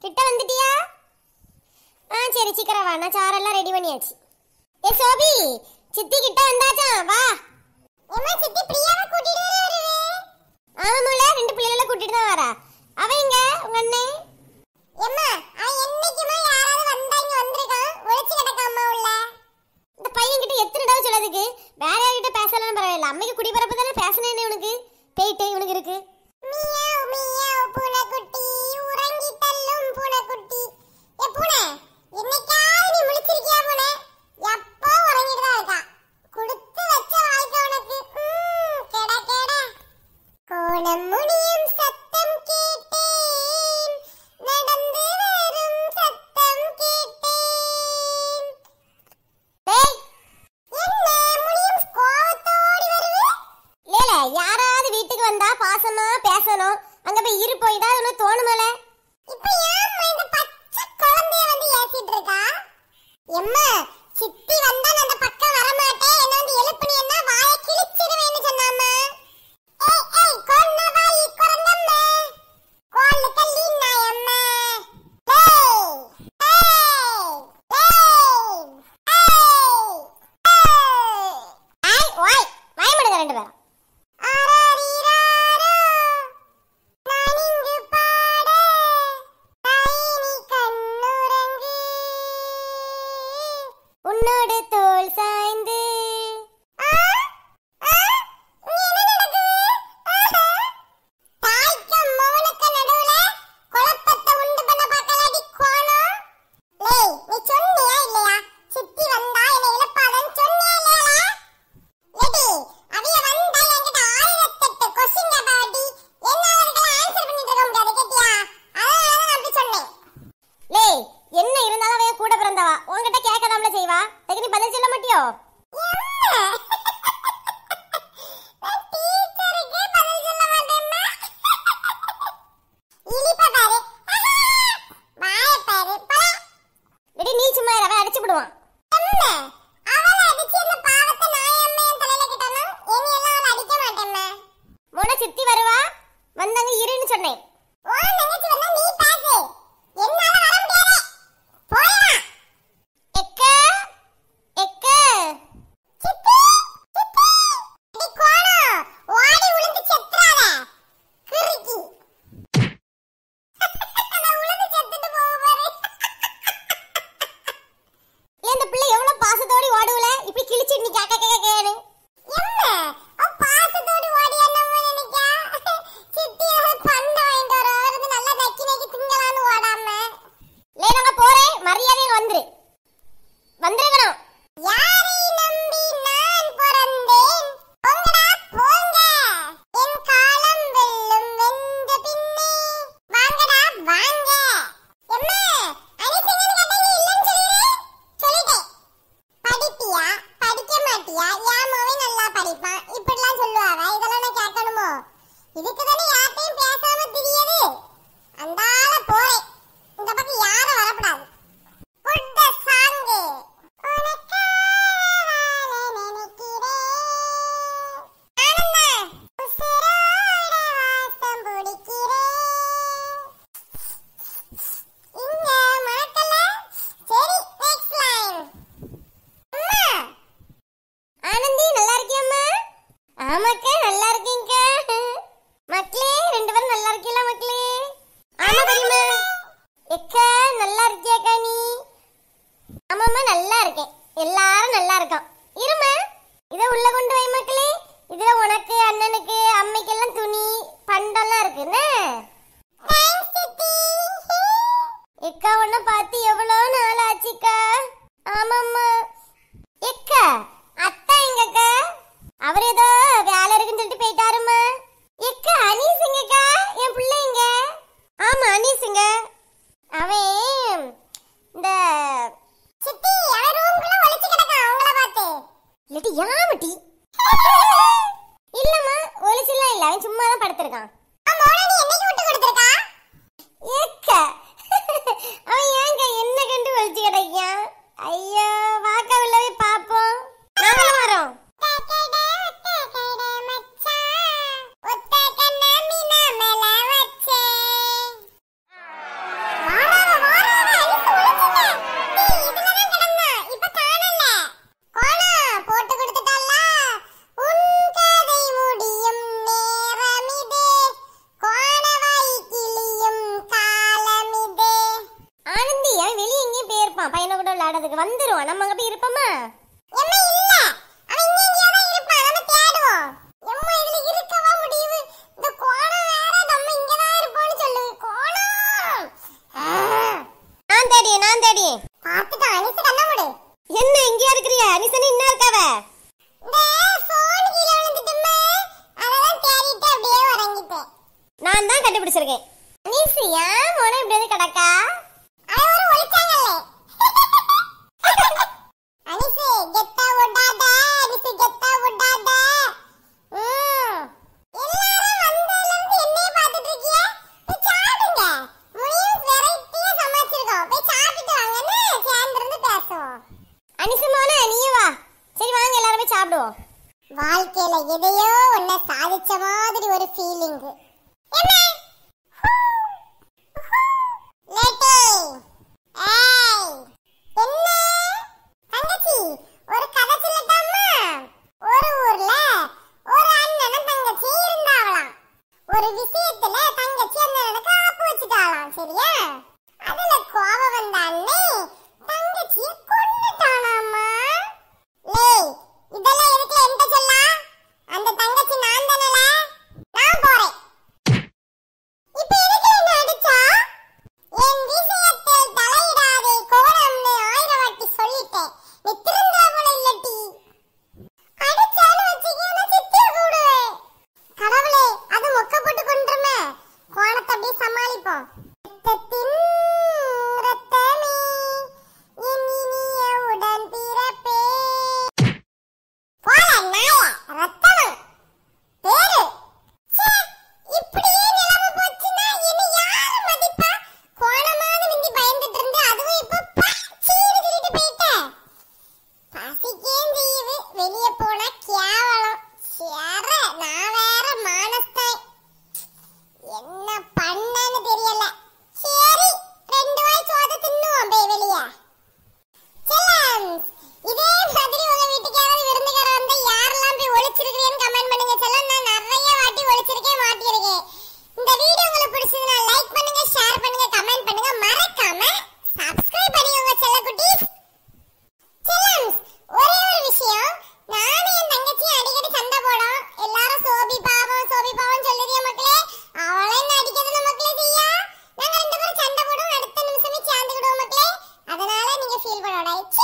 கிட்ட வந்துட்டியா ஆ சரி சீக்கிரம் வா நான் சாரெல்லாம் ரெடி பண்ணியாச்சு ஏ சோபி சித்தி கிட்ட வந்தாச்சா வா ஏமா சித்தி பிரியாவை கூட்டிட்டு வருவே ஆமால ரெண்டு பிள்ளைகளை கூட்டிட்டு தான் வரா அவ எங்க உங்க அண்ணே எம்மா அவன் என்னைக்குமா யாராவது வந்தா இங்க வந்திருக்கான் ஒளிச்சு கிடக்காம உள்ள இந்த பையன் கிட்ட எத்தனை தடவை சொல்லதுக்கு வேற யார்கிட்ட பேசலாம் பரவாயில்ல அம்மைக்கு குடிபரப்பு தானே பேசணும் இவனுக்கு போயிட்டு இவனுக்கு இருக்கு மியாவ் மியாவ் பூனைக்குட்டி உறங்கி தள்ளும் பூனைக்குட்டி ஏ பூனை என்னைக்காவது நீ முழிச்சிருக்கியா பூனை எப்போ உறங்கிட்டு தான் இருக்கா கொடுத்து வச்ச வாழ்க்கை உனக்கு ம், கெட கெட கோணம் முடியும் சத்தம் கேட்டேன் நடந்து வரும் சத்தம் கேட்டேன் டேய் என்ன முடியும் கோவத்தோடி வருது லேல யாராவது வீட்டுக்கு வந்தா பாசமா பேசணும் அங்க போய் இரு போய் தான் உனக்கு தோணுமல இப்ப ஏன் இந்த பச்சை குழந்தைய வந்து ஏத்திட்டு இருக்கா எம்மா சித்தி வந்தா நான் அந்த பக்கம் வர மாட்டேன் என்ன வந்து எழுப்புனீன்னா வாயை கிழிச்சிடுவேன்னு சொன்னாமா ஏய் ஏய் கொன்ன வாய் குரங்கம்மா கோல்ல கல்லி நாயம்மா டேய் ஏய் ஏய் ஏய் ஏய் ஓய் வாய் மடுங்க ரெண்டு பேரும் ஆராரிராரோ, நான் இங்கு பாட, தாயினி கண்ணுறங்கு. உன்னோடு தோள் சாய்ந்து ஆ, ஆ, இங்க என்ன நடக்குது? ஆஹா. தாய்க்கும் மகனுக்கும் நடுவுல குழப்பத்தை உண்டு பண்ண பார்க்கலாடி கோணம். லேய், நீ சொன்னியா இல்லையா சித்தி வந்தா என்னை இழுப்பாதன்னு சொன்னியா இல்லையாடா? ஏடி, அவிய வந்தா என்கிட்ட ஆயிரத்தெட்டு question கேப்பாடி. என்னால அதுக்கெல்லாம் answer பண்ணிட்டு இருக்க முடியாது, கேட்டியா? அதனால தான் நான் அப்படி சொன்னேன். லேய், என்ன இருந்தாலும் அவன் கூட பிறந்தவா உன்கிட்ட கேட்கதாம்ல செய்வா அதுக்கு நீ பதில் சொல்ல மாட்டியோ இடி நீ சும்மா இரு, அவன் அடிச்சு விடுவான் மோன சித்தி வருவா வந்தாங்க இருன்னு சொன்னேன் எக்க எக்க சித்தி சித்தி இடி கோணம் ஓடி விழுந்து செத்துறாத கிறுக்கி நான் உழுது செத்துட்டு போக போறேன் ஏன் இந்த பிள்ளை எவ்வளவு பாசத்தோடி ஓடுவல இப்படி கிழிச்சிட்டு நீ கேக்க கேக்க கேனு என்ன அவ பாசத்தோடி ஓடி என்னமோ நினைக்கா சித்தி அவன் பண்ட வாங்கிட்டு வர வந்து நல்லா நக்கி நக்கி திங்கலான்னு ஓடாம லே நாங்க போறேன் மரியாதையில் வந்துரு வந்துருக்கணும் யாரை நம்பி நான் பிறந்தேன் போங்கடா போங்க என் காலம் வெல்லும் வென்ற பின்னே வாங்கடா வாங்க எம்மா அனிசங்கன்னு கேட்டா நீ இல்லைன்னு சொல்லிடு சொல்லிட்டேன் படிப்பியா படிக்க மாட்டியா என் மவன் நல்லா படிப்பான் இப்படிலாம் சொல்லுவாங்க இதெல்லாம் நான் கேட்கணுமோ இதுக்கு தானே யார்ட்டையும் பேசாம தெரியாது அந்தால போறேன் இந்த பக்கம் யாரும் வரக்கூடாது புட்ட சாங்கு ஆனந்தி நல்லா இருக்கியம்மா ஆமாக்கா நல்லா இருக்கீங்கக்கா மக்களே ரெண்டு பேரும் நல்லா இருக்கீங்களா மக்களே ஆமா பெரியம்மா எக்கா நல்லா இருக்கியாக்கா நீ ஆமாம்மா நல்லா இருக்கேன் எல்லாரும் நல்லா இருக்கோம் இருமா இதை உள்ள கொண்டு வை மக்களே இதுல உனக்கு அண்ணனுக்கு அம்மைக்கு எல்லாம் துணி பண்டம்லாம் இருக்குன்னு எக்கா உன்னை பார்த்து எவ்வளோ நாள் ஆச்சுக்கா ஆமாம்மா எக்கா அத்தா எங்கக்கா அவர் ஏதோ வேலை இருக்குன்னு சொல்லிட்டு போயிட்டாருமா எக்கா அனீஸ் எங்கக்கா என் பிள்ளை எங்க ஆமா அனீஸுங்க அவன் இந்த சித்தி அவன் ரூம்குள்ள ஒளிச்சு கிடக்கான் அவங்கள பார்த்து இல்லாட்டி யாமட்டி இல்லம்மா ஒளிச்சுலாம் இல்ல அவன் சும்மா தான் படுத்திருக்கான் என்னைக்கு விட்டு தேடுறதுக்கு வந்துருவான் நம்ம அங்க போய் இருப்போமா எம்மா இல்ல அவன் இங்க எங்கேயோ தான் இருப்பான் நம்ம தேடுவோம் எம்மா இதுல இருக்கவா முடியுது இந்த கோணம் வேற நம்ம இங்க தான் இருப்போம்னு சொல்லுது கோணம் நான் தேடி நான் தேடி பாத்துட்டு அனிசு கண்ண மூடு என்ன இங்கயா இருக்கிறியா அனிசன் இன்னும் இருக்காவ இந்த போன் கீழ விழுந்துட்டுமே அததான் தேடிட்டு அப்படியே உறங்கிட்டேன் நான் தான் கண்டுபிடிச்சிருக்கேன் அனிசு ஏன் மோன இப்படி வந்து கிடக்கா அவன் ஒரு ஒளிச்சாங்கல்லே அனிசு கெத்தா விடாத அனிசு கெத்தா விடாத ம். எல்லாரும் வந்ததுல இருந்து என்னைய பார்த்துட்டு இருக்கிய போய் சாப்பிடுங்க முனியும் வெரைட்டியா சமைச்சிருக்கோம் போய் சாப்பிட்டு வாங்கன்னு சேர்ந்து இருந்து பேசுவோம் அனிசு மோன நீயும் வா சரி வாங்க எல்லாரும் போய் சாப்பிடுவோம் வாழ்க்கையில எதையோ ஒன்ன சாதிச்ச மாதிரி ஒரு ஃபீலிங் என்ன லேட்டே ஏய் என்ன தங்கச்சி ஒரு கதை சொல்லட்டாமா ஒரு ஊர்ல ஒரு அண்ணனும் தங்கச்சி இருந்தாங்களாம் ஒரு விஷயத்துல தங்கச்சி அந்த அண்ணனுக்கு ஆப்பு வச்சுட்டாளாம் சரியா அதுல கோபம் வந்த அண்ணன் தங்கச்சிய கொன்னுட்டானாமா லேய் இதெல்லாம் எதுக்கு என்கிட்ட சொல்லா அந்த தங்கச்சி நான் தானல நான் போறேன் இப்ப எதுக்கு என்ன அடிச்சா என் விஷயத்தில் தலையிடாதே கோணம்னு ஆயிரம் வாட்டி சொல்லிட்டேன் நீ திருந்தாமல இல்லட்டி அடிச்சாலும் வச்சுக்க நான் சித்திய கூடுவேன் கடவுளே அது மொக்க போட்டு கொண்டுருமே கோணத்தை அப்படியே சமாளிப்போம் ரத்தத்தின் ரத்தமே என் இனிய உடன் பிறப்பே போல நாய ரத்தனம் பேரு ச்சே, இப்படியே நிலைமை போச்சுன்னா இனி யாரு மதிப்பா? கோணமான மிந்தி பயந்துட்டு இருந்து, அதுவும் இப்ப பச்சீன்னு சொல்லிட்டு போயிட்டேன். பசிக்கேம் செய்யுது, வெளிய போனா கேவலம். சேர, நான் வேற மானஸ்தாய். என்ன பண்ணன்னு தெரியல சரி ரெண்டு வாய் சோத தின்னுவோம் போய் வெளியே செல்லம்ஸ், இதே மாதிரி உங்க வீட்டுக்கு யாராவது விருந்துகாரர் வந்தா யாரெல்லாம் போய் ஒளிச்சிருக்கிறீங்கன்னு comment பண்ணுங்க செல்லம். நான் நிறைய வாட்டி ஒளிச்சிருக்கேன், மாட்டியிருக்கேன். இந்த வீடியோ உங்களுக்கு பிடிச்சதுன்னா like பண்ணுங்க, share பண்ணுங்க, comment பண்ணுங்க. மறக்காம subscribe பண்ணிக்கோங்க செல்லக்குட்டீஸ். செல்லம்ஸ், ஒரே ஒரு விஷயம். நானும் என் தங்கச்சியும் அடிக்கடி சண்டை போடும். எல்லாரும் சோபி பாவம், சோபி பாவம்னு சொல்லுறியே மக்களே. அவளை என்ன அடிக்கிறதுல மக்களே செய்யா? நாங்க ரெண்டு பேரும் சண்டை போடுவோம், அடுத்த நிமிஷமே சேர்ந்துக்கிடுவோம் மக்களே. அதனால நீங்க ஃபீல் பண்ண வேண்டாம். ச்சே,